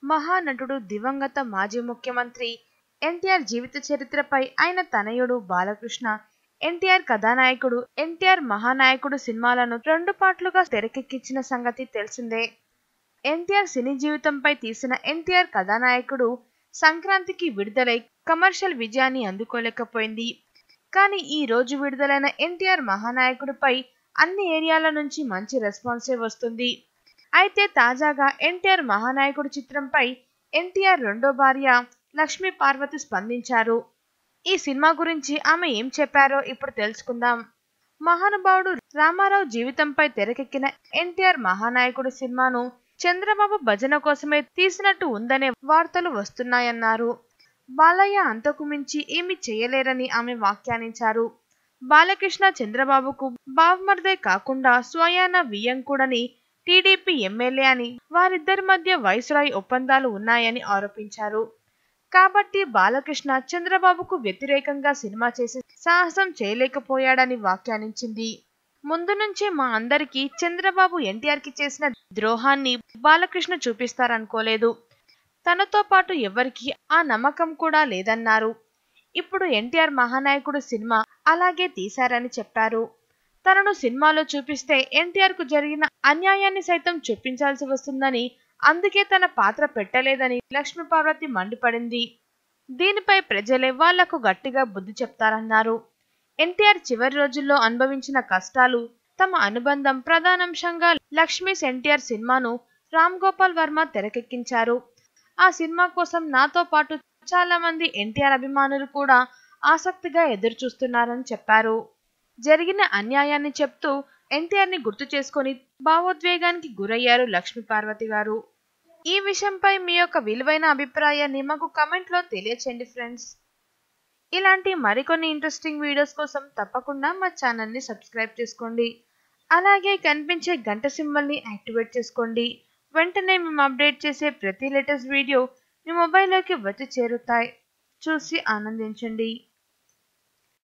మహానటుడు దివంగత మాజీ ముఖ్యమంత్రి ఎన్టీఆర్ జీవిత చరిత్రపై ఆయన తనయుడు బాలకృష్ణ ఎన్టీఆర్ కథానాయకుడు ఎన్టీఆర్ మహానాయకుడు సినిమాలను రెండు పాటలుగా తెరకెక్కించిన సంగతి తెలిసిందే ఎన్టీఆర్ సినీ జీవితంపై తీసిన ఎన్టీఆర్ కథానాయకుడు సంక్రాంతికి విడుదలై కమర్షియల్ విజయాన్ని అందుకోలేకపోయింది కానీ ఈ రోజు విడుదలైన ఎన్టీఆర్ మహానాయకుడిపై అన్ని ఏరియాల నుంచి మంచి రెస్పాన్సే వస్తుంది అయితే తాజాగా ఎన్టీఆర్ మహానాయకుడు చిత్రంపై ఎన్టీఆర్ రెండో భార్య లక్ష్మీ పార్వతి స్పందించారు ఈ సినిమా గురించి ఆమె ఏం చెప్పారో ఇప్పుడు తెలుసుకుందాం మహానుభావుడు రామారావు జీవితంపై తెరకెక్కిన ఎన్టీఆర్ మహానాయకుడు సినిమాను చంద్రబాబు భజన కోసమే తీసినట్టు ఉందనే వార్తలు వస్తున్నాయన్నారు బాలయ్య అంతకు మించి ఏమీ చేయలేరని ఆమె వ్యాఖ్యానించారు బాలకృష్ణ చంద్రబాబుకు బావమర్దే కాకుండా స్వయాన వియ్యంకుడని టీడీపీ ఎమ్మెల్యే అని వారిద్దరి మధ్య వైస్రాయ్ ఒప్పందాలు ఉన్నాయని ఆరోపించారు కాబట్టి బాలకృష్ణ చంద్రబాబుకు వ్యతిరేకంగా సినిమా చేసే సాహసం చేయలేకపోయాడని వ్యాఖ్యానించింది ముందు నుంచే మా అందరికీ చంద్రబాబు ఎన్టీఆర్కి చేసిన ద్రోహాన్ని బాలకృష్ణ చూపిస్తారనుకోలేదు తనతో పాటు ఎవరికి ఆ నమ్మకం కూడా లేదన్నారు ఇప్పుడు ఎన్టీఆర్ మహానాయకుడు సినిమా అలాగే తీశారని చెప్పారు తనను సినిమాలో చూపిస్తే ఎన్టీఆర్ కు జరిగిన అన్యాయాన్ని సైతం చూపించాల్సి వస్తుందని అందుకే తన పాత్ర పెట్టలేదని లక్ష్మీ పార్వతి మండిపడింది దీనిపై ప్రజలే వాళ్లకు గట్టిగా బుద్ధి చెప్తారన్నారు ఎన్టీఆర్ చివరి రోజుల్లో అనుభవించిన కష్టాలు తమ అనుబంధం ప్రధానాంశంగా లక్ష్మీస్ ఎన్టీఆర్ సినిమాను రామ్ గోపాల్ వర్మ తెరకెక్కించారు ఆ సినిమా కోసం నాతో పాటు చాలా మంది ఎన్టీఆర్ అభిమానులు కూడా ఆసక్తిగా ఎదురుచూస్తున్నారని చెప్పారు జరిగిన అన్యాయాన్ని చెప్తూ ఎన్టీఆర్ ని గుర్తు చేసుకొని భావోద్వేగానికి గురయ్యారు లక్ష్మీ పార్వతి గారు ఈ విషయంపై మీ యొక్క విలువైన అభిప్రాయాన్ని మాకు కమెంట్ లో తెలియచేయండి ఫ్రెండ్స్ ఇలాంటి మరికొన్ని ఇంట్రెస్టింగ్ వీడియోస్ కోసం తప్పకుండా మా ఛానల్ ని సబ్స్క్రైబ్ చేసుకోండి అలాగే కనిపించే గంట సింబల్ ని యాక్టివేట్ చేసుకోండి వెంటనే మేము అప్డేట్ చేసే ప్రతి లేటెస్ట్ వీడియో మీ మొబైల్లోకి వచ్చి చేరుతాయి చూసి ఆనందించండి